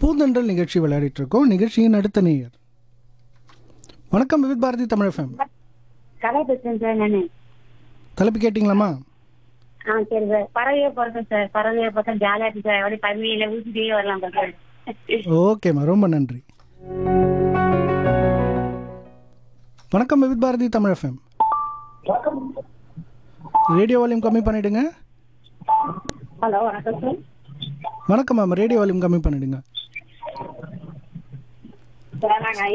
பூந்தென்றல் நிகழ்ச்சி விளையாடிட்டு இருக்கோம் நிகழ்ச்சியின் அடுத்த நேயர் வணக்கம் விவித் பாரதி தமிழ் எஃப்எம் கதை பேசுறேன் சார் நானு தலைப்பு கேட்டிங்களாமா ஆ சரி சார் பறவையே பிறந்தேன் சார் பறவையை பார்த்தா ஜாலியா இருக்கு சார் அப்படியே பறவையில ஊசிட்டே வரலாம் சார் ஓகேம்மா ரொம்ப நன்றி வணக்கம் Vividh Bharati Tamil FM radio volume கம்மி பண்ணிடுங்க ஹலோ வணக்கம் சார் வணக்கம் மேம் ரேடியோ வால்யூம் கம்மி பண்ணிடுங்க சார் நாங்க